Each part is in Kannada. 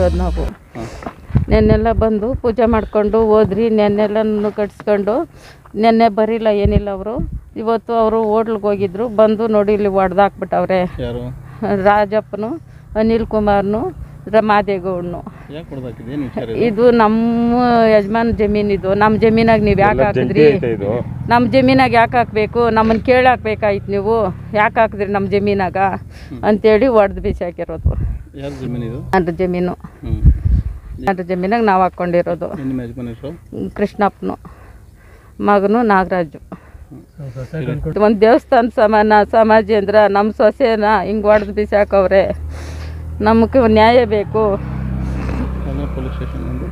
ಇರೋದು ನಾವು ನೆನ್ನೆಲ್ಲ ಬಂದು ಪೂಜೆ ಮಾಡ್ಕೊಂಡು ಹೋದ್ರಿ ನೆನ್ನೆಲ್ಲ ಕಟ್ಸ್ಕೊಂಡು ನೆನ್ನೆ ಬರಿಲ್ಲ ಏನಿಲ್ಲ ಅವರು ಇವತ್ತು ಅವರು ಹೋಟ್ಲಿಗೆ ಹೋಗಿದ್ರು ಬಂದು ನೋಡಿ ಇಲ್ಲಿ ಹೊಡೆದಾಕ್ಬಿಟ್ಟವ್ರೆ ಯಾರು ರಾಜಪ್ಪನು ಅನಿಲ್ ಕುಮಾರ್ನು ರ- ಮಾದೇಗೌಡನು ಯಾಕೆ ಹೊಡೆದಾಕಿದೆ ಏನು ವಿಚಾರ ಇದು ನಮ್ಮ ಯಜಮಾನ್ ಜಮೀನು ಇದು ನಮ್ಮ ಜಮೀನಾಗ ನೀವು ಯಾಕೆ ಹಾಕಿದ್ರಿ ಇದು ನಮ್ಮ ಜಮೀನಾಗ ಯಾಕೆ ಹಾಕ್ಬೇಕು ನಮ್ಮನ್ನು ಕೇಳಿ ಹಾಕ್ಬೇಕಾಯ್ತು ನೀವು ಯಾಕೆ ಹಾಕಿದ್ರಿ ನಮ್ಮ ಜಮೀನಾಗ ಅಂತೇಳಿ ಹೊಡೆದು ಬೀಸಿ ಹಾಕಿರೋದು ಯಾರು ಜಮೀನು ಇದು ನನ್ನ ಜಮೀನು ಹ್ಞೂ ನನ್ನ ಜಮೀನಾಗ ನಾವು ಹಾಕ್ಕೊಂಡಿರೋದು ನಿಮ್ಮ ಯಜಮಾನ್ ಹೆಸರು ಕೃಷ್ಣಪ್ಪನು ಮಗನು ನಾಗರಾಜು ಒಂದು ದೇವಸ್ಥಾನ ಸಮಾನ ಸಮಾಜೇಂದ್ರ ನಮ್ಮ ಸೊಸೆನ ಹಿಂಗೆ ಹೊಡೆದು ಬೀಸಿ ಹಾಕವ್ರೆ ನಮಗೆ ನ್ಯಾಯ ಬೇಕು ಅಂದ್ರೆ ಪೊಲೀಸ್ ಸ್ಟೇಷನ್ ಒಂದು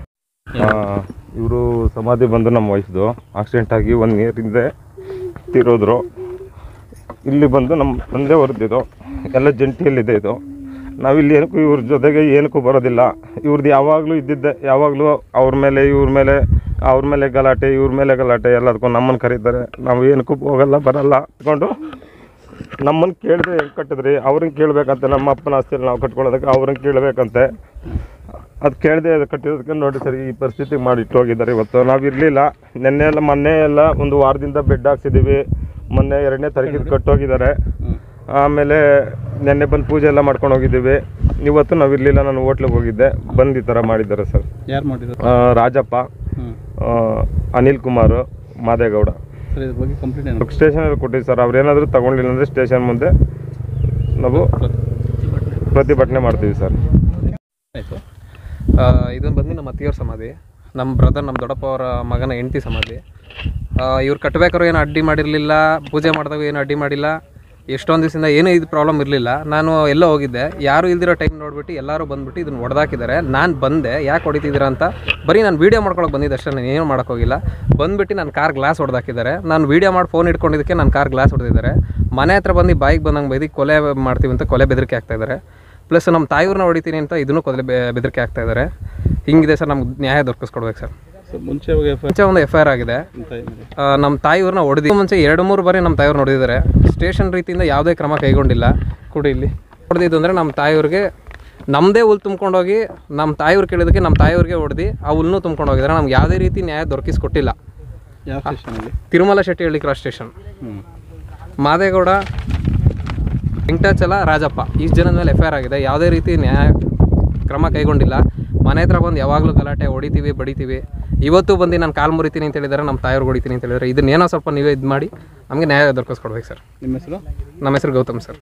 ಇವರು ಸಮಾಧಿ ಬಂದು ನಮ್ಮ ವಯಸ್ಸು ಆಕ್ಸಿಡೆಂಟ್ ಆಗಿ ಒನ್ ಇಯರ್ ಹಿಂದೆ ತೀರೋದ್ರು ಇಲ್ಲಿ ಬಂದು ನಮ್ಮ ತಂದೆ ಹೊರದಿದ್ದು ಎಲ್ಲ ಜಂಟಿಯಲ್ಲಿದೆ ಇದು ನಾವಿಲ್ಲಿ ಏನಕ್ಕೂ ಇವ್ರ ಜೊತೆಗೆ ಏನಕ್ಕೂ ಬರೋದಿಲ್ಲ ಇವ್ರದ್ದು ಯಾವಾಗಲೂ ಇದ್ದಿದ್ದೆ ಯಾವಾಗಲೂ ಅವ್ರ ಮೇಲೆ ಇವ್ರ ಮೇಲೆ ಅವ್ರ ಮೇಲೆ ಗಲಾಟೆ ಇವ್ರ ಮೇಲೆ ಗಲಾಟೆ ಎಲ್ಲದಕ್ಕೂ ನಮ್ಮನ್ನು ಕರೀತಾರೆ ನಾವು ಏನಕ್ಕೂ ಹೋಗಲ್ಲ ಬರಲ್ಲ ಅಂದ್ಕೊಂಡು ನಮ್ಮನ್ನು ಕೇಳಿದ್ರೆ ಹೆಂಗೆ ಕಟ್ಟಿದ್ರಿ ಅವ್ರನ್ನ ಕೇಳಬೇಕಂತೆ ನಮ್ಮ ಅಪ್ಪನ ಆಸ್ತಿಯಲ್ಲಿ ನಾವು ಕಟ್ಕೊಳ್ಳೋದಕ್ಕೆ ಅವ್ರನ್ನ ಕೇಳಬೇಕಂತೆ ಅದು ಕೇಳದೆ ಅದು ಕಟ್ಟಿರೋದಕ್ಕೆ ನೋಡಿ ಸರ್ ಈ ಪರಿಸ್ಥಿತಿ ಮಾಡಿ ಇಟ್ಟು ಹೋಗಿದ್ದಾರೆ ಇವತ್ತು ನಾವು ಇರಲಿಲ್ಲ ನಿನ್ನೆ ಎಲ್ಲ ಮೊನ್ನೆ ಎಲ್ಲ ಒಂದು ವಾರದಿಂದ ಬೆಡ್ ಹಾಕ್ಸಿದ್ದೀವಿ ಮೊನ್ನೆ ಎರಡನೇ ತಾರೀಕಿಗೆ ಕಟ್ಟೋಗಿದ್ದಾರೆ ಆಮೇಲೆ ನಿನ್ನೆ ಬಂದು ಪೂಜೆ ಎಲ್ಲ ಮಾಡ್ಕೊಂಡು ಹೋಗಿದ್ದೀವಿ ಇವತ್ತು ನಾವು ಇರಲಿಲ್ಲ ನಾನು ಹೋಟ್ಲಿಗೆ ಹೋಗಿದ್ದೆ ಬಂದು ಈ ಥರ ಮಾಡಿದ್ದಾರೆ ಸರ್ ಯಾರು ಮಾಡಿರೋದು ಆ, ರಾಜಪ್ಪ ಹ್ಞೂ ಆ, ಅನಿಲ್ ಕುಮಾರ್ ಮಾದೇಗೌಡ ಸರ್ ಇದ್ರ ಬಗ್ಗೆ ಕಂಪ್ಲೇಂಟ್ ಏನು ಸ್ಟೇಷನಲ್ಲಿ ಕೊಟ್ಟಿವಿ ಸರ್ ಅವ್ರೇನಾದರೂ ತಗೊಂಡಿಲ್ಲ ಅಂದರೆ ಸ್ಟೇಷನ್ ಮುಂದೆ ನಾವು ಪ್ರತಿಭಟನೆ ಮಾಡ್ತೀವಿ ಸರ್ ಆಯಿತು ಇದನ್ನು ಬಂದು ನಮ್ಮ ಅತ್ತಿಯವ್ರ ಸಮಾಧಿ ನಮ್ಮ ಬ್ರದರ್ ನಮ್ಮ ದೊಡ್ಡಪ್ಪ ಅವರ ಮಗನ ಹೆಂಡತಿ ಸಮಾಧಿ ಇವ್ರು ಕಟ್ಟಬೇಕಾದ್ರು ಏನು ಅಡ್ಡಿ ಮಾಡಿರಲಿಲ್ಲ ಪೂಜೆ ಮಾಡಿದಾಗ ಏನು ಅಡ್ಡಿ ಮಾಡಿಲ್ಲ ಎಷ್ಟೊಂದು ದಿವಸದಿಂದ ಏನೂ ಇದು ಪ್ರಾಬ್ಲಮ್ ಇರಲಿಲ್ಲ ನಾನು ಎಲ್ಲೋ ಹೋಗಿದ್ದೆ ಯಾರು ಇಲ್ದಿರೋ ಟೈಮ್ ನೋಡ್ಬಿಟ್ಟು ಎಲ್ಲರೂ ಬಂದ್ಬಿಟ್ಟು ಇದನ್ನು ಹೊಡೆದಾಕಿದ್ದಾರೆ ನಾನು ಬಂದೆ ಯಾಕೆ ಹೊಡಿತಿದ್ದೀರಾ ಅಂತ ಬರೀ ನಾನು ವೀಡಿಯೋ ಮಾಡ್ಕೊಳಕ್ಕೆ ಬಂದಿದ್ದೆ ಅಷ್ಟೇ ನಾನು ಏನು ಮಾಡೋಕ್ಕೋಗಿಲ್ಲ ಬಂದ್ಬಿಟ್ಟು ನನ್ನ ಕಾರ್ ಗ್ಲಾಸ್ ಹೊಡೆದಾಕಿದ್ದಾರೆ ನಾನು ವೀಡಿಯೋ ಮಾಡಿ ಫೋನ್ ಇಟ್ಕೊಂಡಿದ್ದಕ್ಕೆ ನನ್ನ ಕಾರ್ ಗ್ಲಾಸ್ ಹೊಡೆದಿದ್ದಾರೆ ಮನೆ ಹತ್ರ ಬಂದು ಬಾಯಿಗೆ ಬಂದಂಗೆ ಬೈದಿ ಕೊಲೆ ಮಾಡ್ತೀವಿ ಅಂತ ಕೊಲೆ ಬೆದರಿಕೆ ಆಗ್ತಾ ಇದ್ದಾರೆ ಪ್ಲಸ್ ನಮ್ಮ ತಾಯಿಯವ್ರನ್ನ ಹೊಡಿತೀನಿ ಅಂತ ಇದನ್ನು ಕೊಲೆ ಬೆ- ಬೆದರಿಕೆ ಆಗ್ತಾ ಇದ್ದಾರೆ ಹಿಂಗಿದೆ ಸರ್ ನಮ್ಗೆ ನ್ಯಾಯ ದೊರಕಿಸ್ಕೊಡ್ಬೇಕು ಸರ್ ಸರ್ ಮುಂಚೆ ಹೋಗಿ ಎಫ್ ಮುಂಚೆ ಒಂದು ಎಫ್ ಐ ಆರ್ ಆಗಿದೆ ಐ ಮೇಲೆ ಆ, ನಮ್ಮ ತಾಯಿಯವ್ರನ್ನ ಹೊಡೆದಿ ಮುಂಚೆ ಎರಡು ಮೂರು ಬಾರಿ ನಮ್ಮ ತಾಯಿಯವ್ರನ್ನ ಹೊಡೆದಿದ್ದಾರೆ ಸ್ಟೇಷನ್ ರೀತಿಯಿಂದ ಯಾವುದೇ ಕ್ರಮ ಕೈಗೊಂಡಿಲ್ಲ ಕೊಡಿ ಇಲ್ಲಿ ಹೊಡೆದಿದ್ದು ಅಂದರೆ ನಮ್ಮ ತಾಯಿಯವ್ರಿಗೆ ನಮ್ಮದೇ ಹುಲ್ ತುಂಬ್ಕೊಂಡೋಗಿ ನಮ್ಮ ತಾಯಿಯವ್ರು ಕೇಳಿದಕ್ಕೆ ನಮ್ಮ ತಾಯಿಯವ್ರಿಗೆ ಹೊಡೆದು ಆ ಹುಲ್ಲನ್ನು ತುಂಬ್ಕೊಂಡು ಹೋಗಿದ್ದಾರೆ ನಮ್ಗೆ ಯಾವುದೇ ರೀತಿ ನ್ಯಾಯ ದೊರಕಿಸ್ಕೊಟ್ಟಿಲ್ಲ ಯಾವ ಸ್ಟೇಷನಲ್ಲಿ ತಿರುಮಲ ಶೆಟ್ಟಿಹಳ್ಳಿ ಕ್ರಾಸ್ ಸ್ಟೇಷನ್ ಹ್ಞೂ ಮಾದೇಗೌಡ ವೆಂಕಟಾಚಲ ರಾಜಪ್ಪ ಇಷ್ಟು ಜನದ ಮೇಲೆ ಎಫ್ ಐ ಆರ್ ಆಗಿದೆ ಯಾವುದೇ ರೀತಿ ನ್ಯಾಯ ಕ್ರಮ ಕೈಗೊಂಡಿಲ್ಲ ಮನೆ ಹತ್ರ ಬಂದು ಯಾವಾಗಲೂ ಗಲಾಟೆ ಹೊಡಿತೀವಿ ಬಡಿತೀವಿ ಇವತ್ತು ಬಂದು ನಾನು ಕಾಲು ಮುರಿತೀನಿ ಅಂತ ಹೇಳಿದ್ದಾರೆ ನಮ್ಮ ತಾಯಿಯವ್ರು ಹೊಡಿತೀನಿ ಅಂತ ಹೇಳಿದ್ದಾರೆ ಇದನ್ನೇನೋ ಸ್ವಲ್ಪ ನೀವೇ ಇದು ಮಾಡಿ ನಮಗೆ ನ್ಯಾಯ ದೊರಕಿಸ್ಕೊಡ್ಬೇಕು ಸರ್ ನಿಮ್ಮ ಹೆಸರು ನಮ್ಮ ಹೆಸರು ಗೌತಮ್ ಸರ್